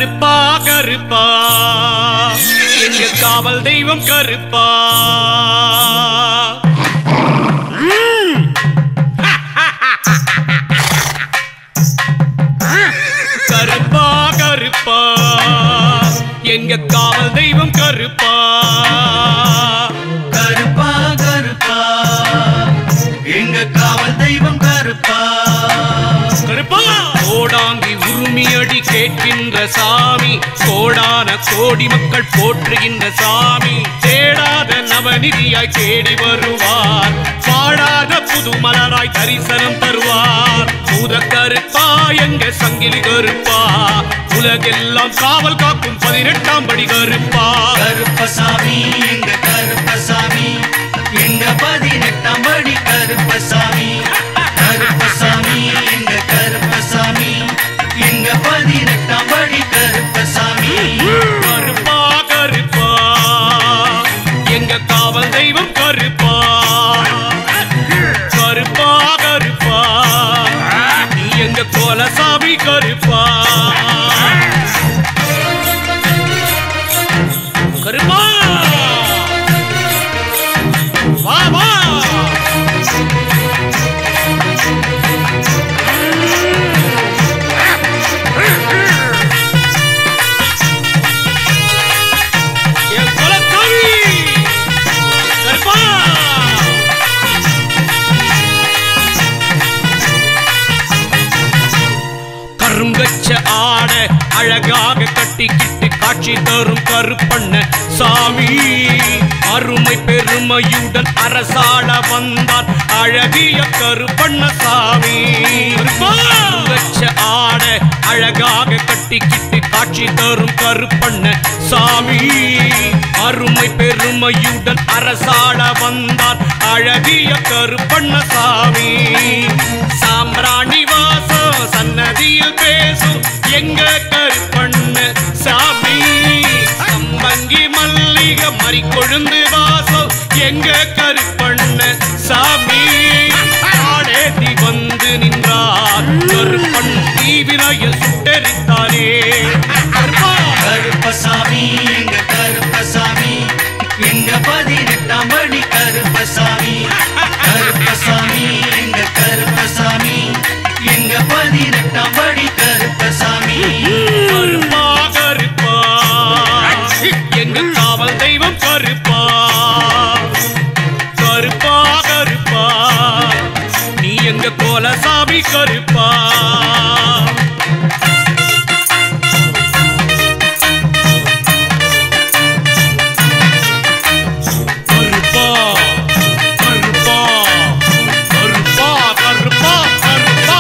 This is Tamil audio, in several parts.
கருப்பா கருப்பா எங்க காவல் தெய்வம் கருப்பா கருப்பா கருப்பா எங்க காவல் தெய்வம் கருப்பா கருப்பா கருப்பா எங்க காவல் தெய்வம் கருப்பா கருப்பா கோடாங்கி உரிமையடி கேட்கின்ற சாமி கோடான கோடி மக்கள் போற்றுகின்ற சாமி தேடாத நவநிதியாய் தேடி வருவார் பாடாத புது மலராய் தரிசனம் தருவார் பூத கருப்பா எங்க சங்கிலி கருப்பா உலகெல்லாம் காவல் காக்கும் பதினெட்டாம் படி கருப்பா கருப்பசாமி எங்க கருப்பசாமி எங்க பதினெட்டாம் படி கருப்பசாமி கருப்பசாமி எங்க கருப்பசாமி எங்க பதினெட்டாம் படி கருப்பசாமி கருப்பா கருப்பா எங்க காவல் தெய்வம் கருப்பா கருப்பா கருப்பா நீ எங்க கோலசாமி கருப்பா கருப்பா வா வா என் குலசாமி கருப்பா கருங்கச்ச ஆட அழகாக கட்டிக்கிட்டு காட்சி தரும் கருப்பண்ண சாமி அருமை பெருமையுடன் அரசாள வந்தார் அழகிய கருப்பண்ண சாமி கருங்கச்ச ஆட அழகாக கட்டிக்கிட்டு காட்சி தரும் கருப்பண்ண சாமி அருமை பெருமையுடன் அரசாள வந்தார் அழகிய கருப்பண்ண சாமி சாம்பிராணி வாசம் சன்னதியில் பேசும் எங்க கருப்பண்ண சாமி சம்பங்கி மல்லிகை மறி கொழுந்து வாசம் எங்க கருப்பண்ண சாமி ஆடேத்தி வந்து நின்றார் கருப்பன் தீவிரையில் சுட்டரித்தானே கருப்பா கருப்பசாமி எங்க கருப்பசாமி எங்க பதினெட்டாம் படி கருப்பசாமி கருப்பசாமி எங்க கருப்பசாமி எங்க பதினெட்டாம் படி கருப்பசாமி கருப்பா கருப்பா எங்க காவல் தெய்வம் கருப்பா கருப்பா கருப்பா நீ எங்க கோலசாமி கருப்பா கருப்பா கருப்பா கருப்பா கருப்பா கருப்பா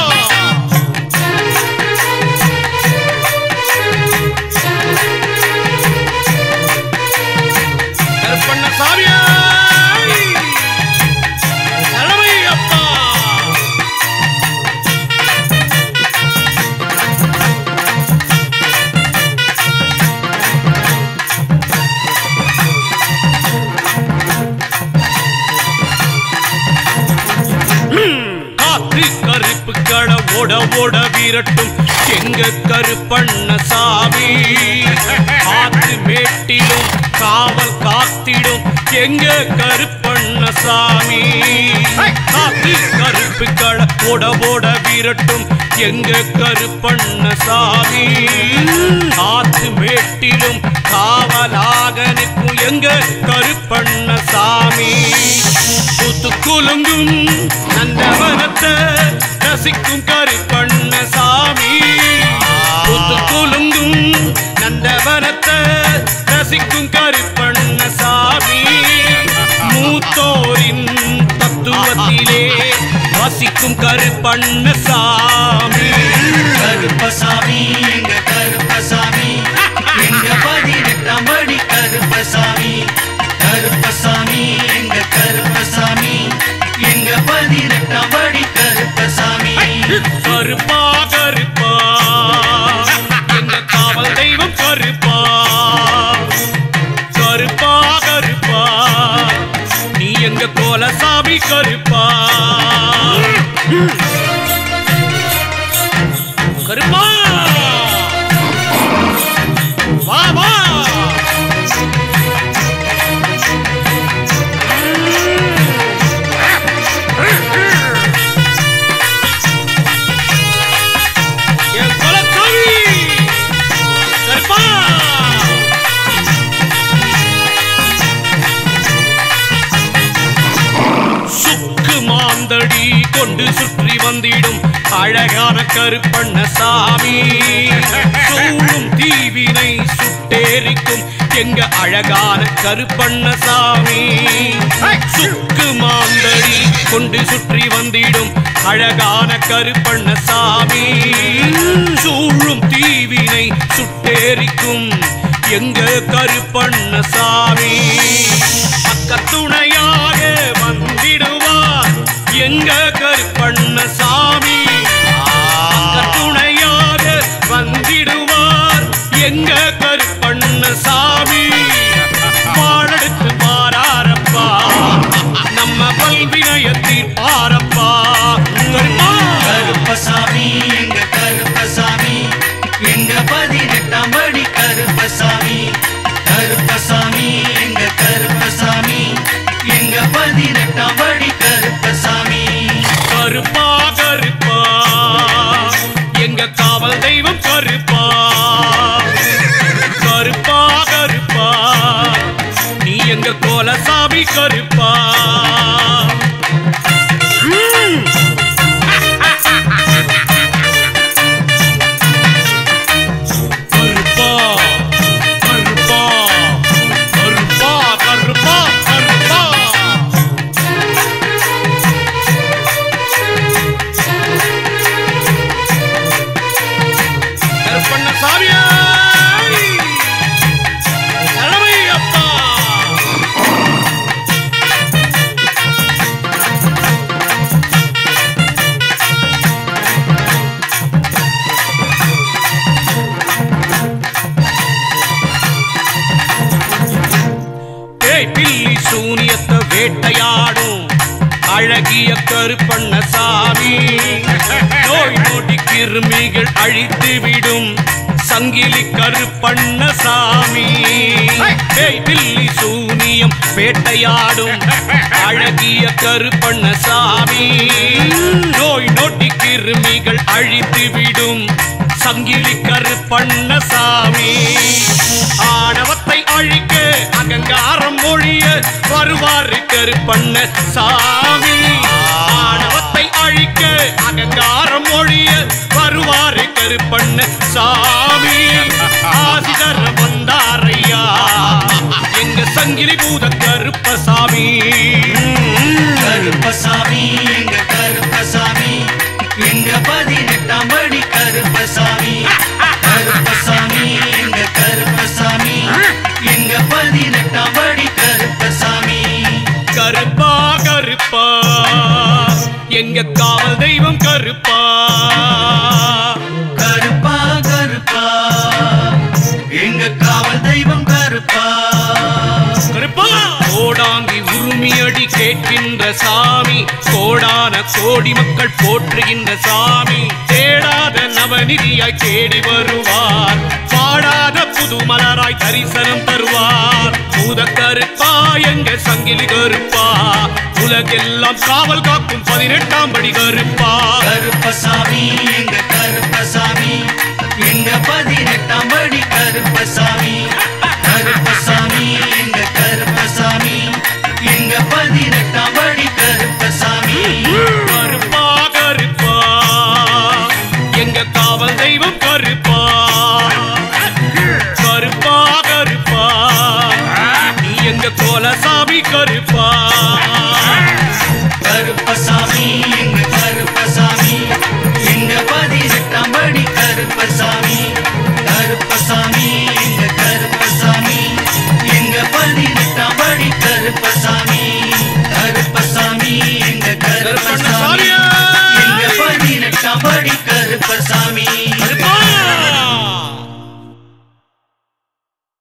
கருப்பண்ண சாமியா தலைமை அப்பா காத்து கருப்பு கட ஓட ஓட வீரட்டும் எங்க கருப்பண்ண சாமி காத்து மேட்டிலும் காவல் காத்திடும் எங்க கருப்பண்ண சாமி காத்து கருப்பு கட ஓட ஓட வீரட்டும் எங்க கருப்பண்ண சாமி காத்து மேட்டிலும் காவலாக நிற்கும் எங்க கருப்பண்ண சாமி புத்து குலுங்கும் நந்தவனத்தை ரசிக்கும் கருப்பண்ண சாமி புத்து குலுங்கும் நந்தவனத்தை ரசிக்கும் கருப்பண்ண சாமி மூத்தோரின் தத்துவத்திலே வசிக்கும் கருப்பண்ண சாமி கருப்பசாமி எங்க கருப்பசாமி எங்க பதினெட்டாம் படி கருப்பசாமி கருப்பசாமி எங்க கருப்பசாமி எங்க பதினெட்டாம் படி கருப்பசாமி கருப்பா கருப்பா எங்க காவல் தெய்வம் கருப்பா கருப்பா கருப்பா நீ எங்க கோலசாமி கருப்பா கருப்பா மாந்தடி கொண்டு சுற்றி வந்திடும் அழகான கருப்பண்ண சாமி சூழும் தீவினை சுட்டேரிக்கும் எங்க அழகான கருப்பண்ண சாமி சுக்கு மாந்தடி கொண்டு சுற்றி வந்திடும் அழகான கருப்பண்ண சாமி சூழும் தீவினை சுட்டேரிக்கும் எங்க கருப்பண்ண சாமி பக்கத்துணையாக வந்திடுவார் எங்க கருப்பண்ண சாமி பக்கத்துணையாக வந்திடுவார் எங்க கருப்பண்ண சாமி பாடெடுத்து மாறாரப்பா நம்ம பல்வினயத்தில் பாரப்பா கருப்பா கருப்பசாமி எங்க கருப்பசாமி எங்க பதினெட்டாம் படி கருப்பசாமி கருப்பசாமி எங்க கருப்பசாமி எங்க பதினெட்டாம் படி கருப்பசாமி கருப்பா கருப்பா எங்க காவல் தெய்வம் கருப்பா கருப்பா கருப்பா நீ எங்க கோலசாமி கருப்பா ம். கருப்பா கருப்பா கருப்பா கருப்பா கருப்பா கருப்பண்ண சாமியா தலைமை அப்பா ஏய் பில்லி சூனியத்தை வேட்டையாடும் அழகிய கருப்பண்ண சாமி நோய் நொடி கிருமிகள் அழித்து விடும் சங்கிலி கருப்பண்ண சாமி ஏய் பில்லி சூனியம் வேட்டையாடும் அழகிய கருப்பண்ண சாமி நோய் நொடி கிருமிகள் அழித்து விடும் சங்கிலி கருப்பண்ண சாமி ஆணவத்தை அழிக்க அகங்காரம் மொழிய வருவாரு கருப்பண்ண சாமி ஆணவத்தை அழிக்க அகங்காரம் மொழிய வருவாரு கருப்பண்ண சாமி ஆசிதர் வந்தாரையா எங்க சங்கிலி பூத கருப்பசாமி கருப்பசாமி எங்க கருப்பசாமி எங்க பதினெட்டாம் படி கருப்பசாமி கருப்பசாமி எங்க கருப்பசாமி எங்க பதினெட்டாம் படி கருப்பசாமி கருப்பா கருப்பா எங்க காவல் தெய்வம் கருப்பா கருப்பா கருப்பா எங்க காவல் தெய்வம் கருப்பா கருப்பா கோடாங்கி உரிமையடி கேட்கின்ற சாமி கோடான கோடி மக்கள் போற்றுகின்ற சாமி தேடாத நவநிதியாய் தேடி வருவார் பாடாத புது மலராய் தரிசனம் தருவார் பூத கருப்பா எங்க சங்கிலி கருப்பா உலகெல்லாம் காவல் காக்கும் பதினெட்டாம் படி கருப்பா கருப்பசாமி எங்க கருப்பசாமி எங்க பதினெட்டாம் படி கருப்பசாமி கருப்பசாமி எங்க கருப்பசாமி எங்க பதினெட்டாம் படி கருப்பசாமி கருப்பா கருப்பா எங்க காவல் தெய்வம் கருப்பா கருப்பா கருப்பா நீ எங்க கோலசாமி கருப்பா கருப்பசாமி எங்க கருப்பசாமி எங்க பதினெட்டாம் படி கருப்பசாமி கருப்பசாமி எங்க கருப்பசாமி எங்க பதினெட்டாம் படி கருப்பசாமி கருப்பசாமி எங்க கருப்பண்ண கருப்பசாமி